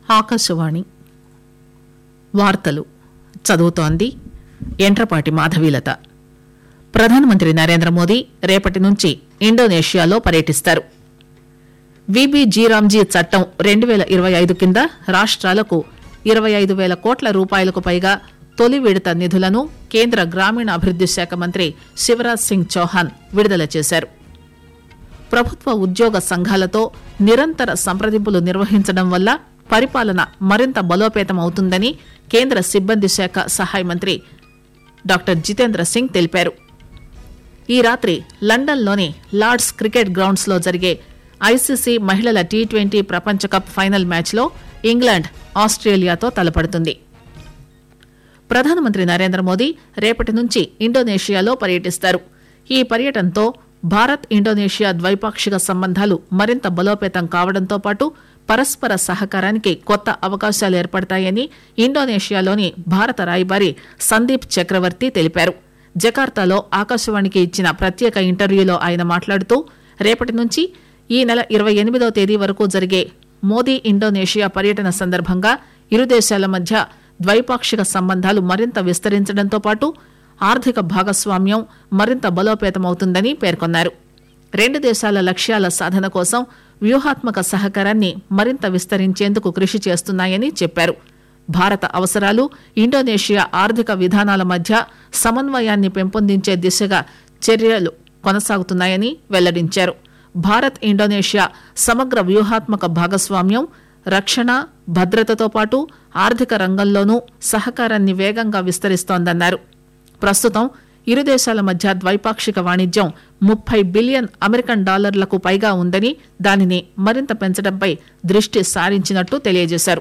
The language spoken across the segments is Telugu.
ఆకాశవాణి వార్తలు చదువుతోంది ఎంట్రపాటి మాధవీలత ప్రధానమంత్రి నరేంద్ర మోదీ రేపటి నుంచి ఇండోనేషియాలో పర్యటిస్తారు విబిజీరామ్జీ చట్టం రెండు పేల ఇరవై ఐదు కింద రాష్ట్రాలకు ఇరవై ఐదు వేల కోట్ల రూపాయలకు పైగా తొలి విడత నిధులను కేంద్ర గ్రామీణాభివృద్ది శాఖ మంత్రి శివరాజ్ సింగ్ చౌహాన్ విడుదల చేశారు ప్రభుత్వ ఉద్యోగ సంఘాలతో నిరంతర సంప్రదింపులు నిర్వహించడం వల్ల పరిపాలన మరింత బలోపేతం అవుతుందని కేంద్ర సిబ్బంది శాఖ సహాయ మంత్రి డాక్టర్ జితేంద్ర సింగ్ తెలిపారు ఈ రాత్రి లండన్లోని లార్డ్స్ క్రికెట్ గ్రౌండ్స్లో జరిగే ఐసీసీ మహిళల టీ ట్వంటీ ప్రపంచ కప్ ఫైనల్ మ్యాచ్లో ఇంగ్లాండ్ ఆస్ట్రేలియాతో తలపడుతుంది ప్రధానమంత్రి నరేంద్ర మోదీ రేపటి నుంచి ఇండోనేషియాలో పర్యటిస్తారు ఈ పర్యటనతో భారత్ ఇండోనేషియా ద్వైపాక్షిక సంబంధాలు మరింత బలోపేతం కావడంతో పాటు పరస్పర సహకారానికి కొత్త అవకాశాలు ఏర్పడతాయని ఇండోనేషియాలోని భారత రాయబారి సందీప్ చక్రవర్తి తెలిపారు జకార్తాలో ఆకాశవాణికి ఇచ్చిన ప్రత్యేక ఇంటర్వ్యూలో ఆయన మాట్లాడుతూ రేపటి నుంచి ఈ నెల ఇరవై ఎనిమిదవ తేదీ వరకు జరిగే మోదీ ఇండోనేషియా పర్యటన సందర్భంగా ఇరు దేశాల మధ్య ద్వైపాక్షిక సంబంధాలు మరింత విస్తరించడంతో పాటు ఆర్థిక భాగస్వామ్యం మరింత బలోపేతమవుతుందని పేర్కొన్నారు రెండు దేశాల లక్ష్యాల సాధన కోసం వ్యూహాత్మక సహకారాన్ని మరింత విస్తరించేందుకు కృషి చేస్తున్నాయని చెప్పారు భారత అవసరాలు ఇండోనేషియా ఆర్థిక విధానాల మధ్య సమన్వయాన్ని పెంపొందించే దిశగా చర్యలు కొనసాగుతున్నాయని వెల్లడించారు భారత్ ఇండోనేషియా సమగ్ర వ్యూహాత్మక భాగస్వామ్యం రక్షణ భద్రతతో పాటు ఆర్థిక రంగంలోనూ సహకారాన్ని వేగంగా విస్తరిస్తోందన్నారు ప్రస్తుతం ఇరు దేశాల మధ్య ద్వైపాక్షిక వాణిజ్యం ముప్పై బిలియన్ అమెరికన్ డాలర్లకు పైగా ఉందని దానిని మరింత పెంచడంపై దృష్టి సారించినట్టు తెలియజేశారు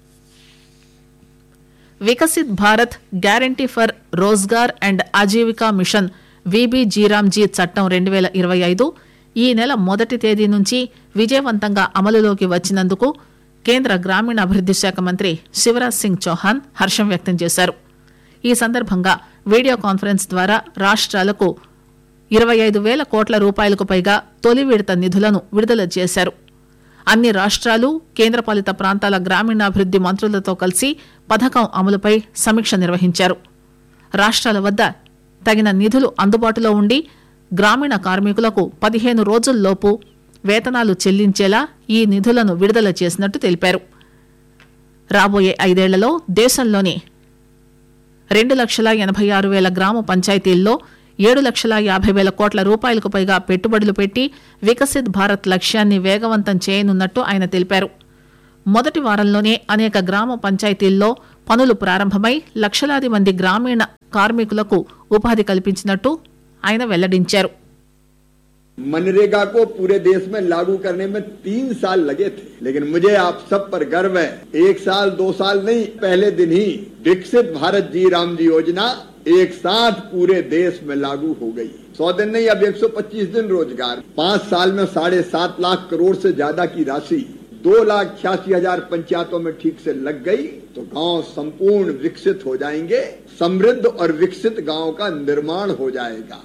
Viksit Bharat guarantee for Rozgar and Ajeevika mission విబిజీరామ్జీ చట్టం రెండు వేల ఇరవై ఐదు ఈ నెల మొదటి తేదీ నుంచి విజయవంతంగా అమలులోకి వచ్చినందుకు కేంద్ర గ్రామీణాభివృద్ది శాఖ మంత్రి శివరాజ్ సింగ్ చౌహాన్ హర్షం వ్యక్తం చేశారు ఈ సందర్భంగా వీడియో కాన్ఫరెన్స్ ద్వారా రాష్ట్రాలకు ఇరవై ఐదు వేల కోట్ల రూపాయలకు పైగా తొలి విడత నిధులను విడుదల చేశారు అన్ని రాష్ట్రాలు కేంద్రపాలిత ప్రాంతాల గ్రామీణాభివృద్ది మంత్రులతో కలిసి పథకం అమలుపై సమీక్ష నిర్వహించారు రాష్ట్రాల వద్ద తగిన నిధులు అందుబాటులో ఉండి గ్రామీణ కార్మికులకు పదిహేను రోజుల్లోపు వేతనాలు చెల్లించేలా ఈ నిధులను విడుదల చేసినట్టు తెలిపారు రాబోయే ఐదేళ్లలో దేశంలోని రెండు లక్షల ఎనభై ఆరు వేల గ్రామ పంచాయతీల్లో ఏడు లక్షల యాభై వేల కోట్ల రూపాయలకు పైగా పెట్టుబడులు పెట్టి వికసిత్ భారత్ లక్ష్యాన్ని వేగవంతం చేయనున్నట్టు ఆయన తెలిపారు మొదటి వారంలోనే అనేక గ్రామ పంచాయతీల్లో పనులు ప్రారంభమై లక్షలాది మంది గ్రామీణ కార్మికులకు ఉపాధి కల్పించినట్టు ఆయన వెల్లడించారు मनरेगा को पूरे देश में लागू करने में तीन साल लगे थे लेकिन मुझे आप सब पर गर्व है एक साल दो साल नहीं पहले दिन ही विकसित भारत जी राम जी योजना एक साथ पूरे देश में लागू हो गई सौ दिन नहीं अब 125 दिन रोजगार पांच साल में साढ़े सात लाख करोड़ से ज्यादा की राशि दो लाख छियासी हजार पंचायतों में ठीक से लग गई तो गांव संपूर्ण विकसित हो जाएंगे समृद्ध और विकसित गांव का निर्माण हो जाएगा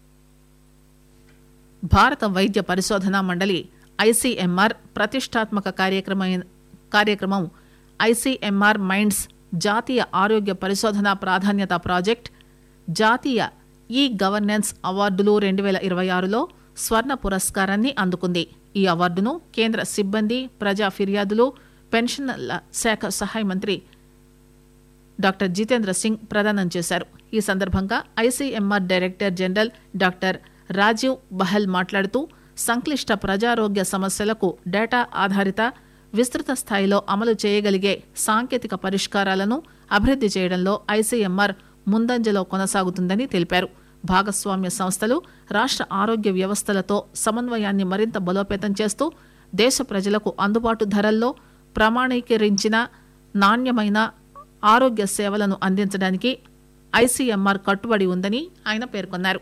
భారత వైద్య పరిశోధనా మండలి ఐసీఎంఆర్ ప్రతిష్టాత్మక కార్యక్రమం కార్యక్రమం ఐసీఎంఆర్ మైండ్స్ జాతీయ ఆరోగ్య పరిశోధన ప్రాధాన్యత ప్రాజెక్ట్ జాతీయ ఈ గవర్నెన్స్ అవార్డులు రెండు వేల ఇరవై ఆరులో స్వర్ణ పురస్కారాన్ని అందుకుంది ఈ అవార్డును కేంద్ర సిబ్బంది ప్రజా ఫిర్యాదులు పెన్షన్ల శాఖ సహాయ మంత్రి డాక్టర్ జితేంద్ర సింగ్ ప్రదానం చేశారు ఈ సందర్భంగా ICMR director general doctor Rajeev Bahl మాట్లాడుతూ సంక్లిష్ట ప్రజారోగ్య సమస్యలకు డేటా ఆధారిత విస్తృత స్థాయిలో అమలు చేయగలిగే సాంకేతిక పరిష్కారాలను అభివృద్ది చేయడంలో ఐసీఎంఆర్ ముందంజలో కొనసాగుతుందని తెలిపారు భాగస్వామ్య సంస్థలు రాష్ట్ర ఆరోగ్య వ్యవస్థలతో సమన్వయాన్ని మరింత బలోపేతం చేస్తూ దేశ ప్రజలకు అందుబాటు ధరల్లో ప్రామాణీకరించిన నాణ్యమైన ఆరోగ్య సేవలను అందించడానికి ఐసీఎంఆర్ కట్టుబడి ఉందని ఆయన పేర్కొన్నారు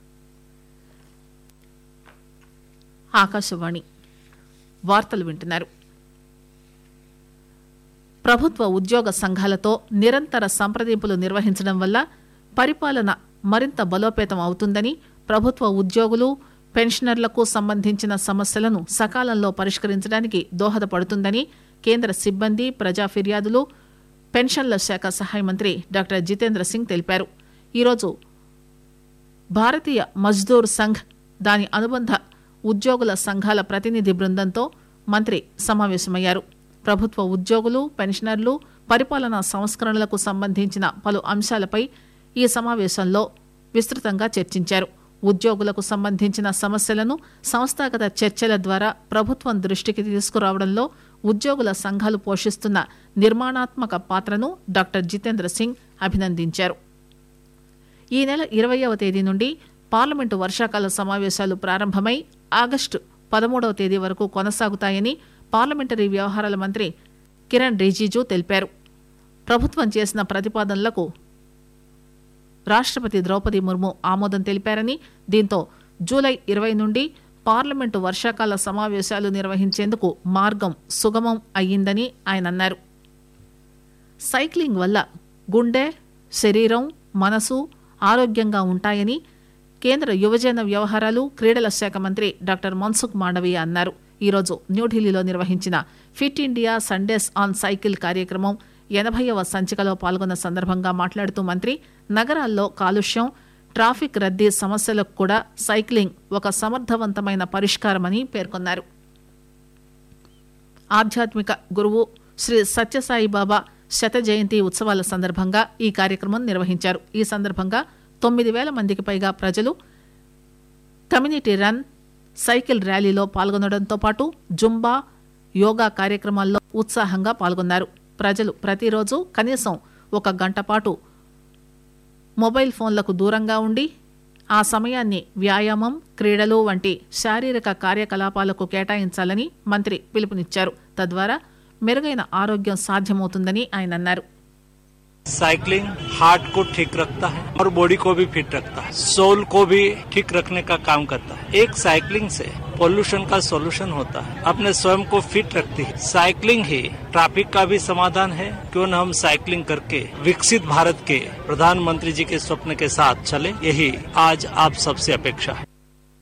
ఆకాశవాణి వార్తలు వింటున్నారు ప్రభుత్వ ఉద్యోగ సంఘాలతో నిరంతర సంప్రదింపులు నిర్వహించడం వల్ల పరిపాలన మరింత బలోపేతం అవుతుందని ప్రభుత్వ ఉద్యోగులు పెన్షనర్లకు సంబంధించిన సమస్యలను సకాలంలో పరిష్కరించడానికి దోహదపడుతుందని కేంద్ర సిబ్బంది ప్రజా ఫిర్యాదులు పెన్షన్ల శాఖ సహాయ మంత్రి డాక్టర్ జితేంద్ర సింగ్ తెలిపారు ఈరోజు భారతీయ మజ్దూర్ సంఘ్ దాని అనుబంధ ఉద్యోగుల సంఘాల ప్రతినిధి బృందంతో మంత్రి సమావేశమయ్యారు ప్రభుత్వ ఉద్యోగులు పెన్షనర్లు పరిపాలనా సంస్కరణలకు సంబంధించిన పలు అంశాలపై ఈ సమావేశంలో విస్తృతంగా చర్చించారు ఉద్యోగులకు సంబంధించిన సమస్యలను సంస్థాగత చర్చల ద్వారా ప్రభుత్వం దృష్టికి తీసుకురావడంలో ఉద్యోగుల సంఘాలు పోషిస్తున్న నిర్మాణాత్మక పాత్రను డాక్టర్ జితేంద్ర సింగ్ అభినందించారు ఈ నెల ఇరవయవ తేదీ నుండి పార్లమెంటు వర్షాకాల సమావేశాలు ప్రారంభమై ఆగస్టు పదమూడవ తేదీ వరకు కొనసాగుతాయని పార్లమెంటరీ వ్యవహారాల మంత్రి కిరణ్ రిజిజు తెలిపారు ప్రభుత్వం చేసిన ప్రతిపాదనలకు రాష్ట్రపతి ద్రౌపది ముర్ము ఆమోదం తెలిపారని దీంతో జూలై ఇరవై నుండి పార్లమెంటు వర్షాకాల సమావేశాలు నిర్వహించేందుకు మార్గం సుగమం అయ్యిందని ఆయన అన్నారు సైక్లింగ్ వల్ల గుండె శరీరం మనసు ఆరోగ్యంగా ఉంటాయని కేంద్ర యువజన వ్యవహారాలు క్రీడల శాఖ మంత్రి డాక్టర్ మన్సుఖ్ మాండవీయ అన్నారు ఈరోజు న్యూఢిల్లీలో నిర్వహించిన fit India Sundays on cycle కార్యక్రమం ఎనభైవ సంచికలో పాల్గొన్న సందర్భంగా మాట్లాడుతూ మంత్రి నగరాల్లో కాలుష్యం ట్రాఫిక్ రద్దీ సమస్యలకు కూడా సైక్లింగ్ ఒక సమర్థవంతమైన పరిష్కారమని పేర్కొన్నారు ఆధ్యాత్మిక గురువు శ్రీ సత్యసాయి బాబా శత జయంతి ఉత్సవాల సందర్భంగా ఈ కార్యక్రమం నిర్వహించారు ఈ సందర్భంగా తొమ్మిది వేల మందికి పైగా ప్రజలు కమ్యూనిటీ రన్ సైకిల్ ర్యాలీలో పాల్గొనడంతో పాటు జుంబా యోగా కార్యక్రమాల్లో ఉత్సాహంగా పాల్గొన్నారు ప్రజలు ప్రతిరోజు కనీసం ఒక గంట పాటు మొబైల్ ఫోన్లకు దూరంగా ఉండి ఆ సమయాన్ని వ్యాయామం క్రీడలు వంటి శారీరక కార్యకలాపాలకు కేటాయించాలని మంత్రి పిలుపునిచ్చారు తద్వారా మెరుగైన ఆరోగ్యం సాధ్యమవుతుందని ఆయన అన్నారు साइकिलिंग हार्ट को ठीक रखता है और बॉडी को भी फिट रखता है सोल को भी ठीक रखने का काम करता है एक साइकिलिंग से पोल्यूशन का सोल्यूशन होता है अपने स्वयं को फिट रखती है साइकिलिंग ही ट्रैफिक का भी समाधान है क्यों न हम साइकिलिंग करके विकसित भारत के प्रधानमंत्री जी के स्वप्न के साथ चले यही आज आप सबसे अपेक्षा है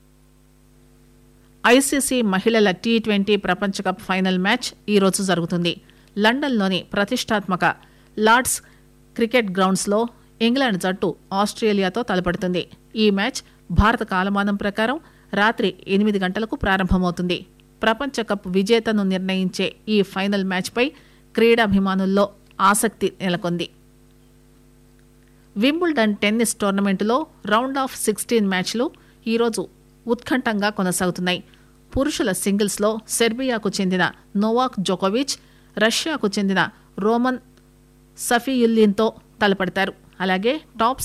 ఐసీసీ మహిళల టీ ట్వంటీ ప్రపంచ కప్ ఫైనల్ మ్యాచ్ ఈ రోజు జరుగుతుంది లండన్లోని ప్రతిష్టాత్మక లార్డ్స్ క్రికెట్ గ్రౌండ్స్లో ఇంగ్లాండ్ జట్టు ఆస్ట్రేలియాతో తలపడుతుంది ఈ మ్యాచ్ భారత కాలమానం ప్రకారం రాత్రి ఎనిమిది గంటలకు ప్రారంభమవుతుంది ప్రపంచ కప్ విజేతను నిర్ణయించే ఈ ఫైనల్ మ్యాచ్పై క్రీడాభిమానుల్లో ఆసక్తి నెలకొంది వింబుల్డన్ టెన్నిస్ టోర్నమెంటులో రౌండ్ ఆఫ్ సిక్స్టీన్ మ్యాచ్లు ఈరోజు ఉత్కంఠంగా కొనసాగుతున్నాయి పురుషుల సింగిల్స్లో సెర్బియాకు చెందిన నోవాక్ జోకోవిచ్ రష్యాకు చెందిన రోమన్ సఫియుల్లిన్తో తలపడతారు అలాగే టాప్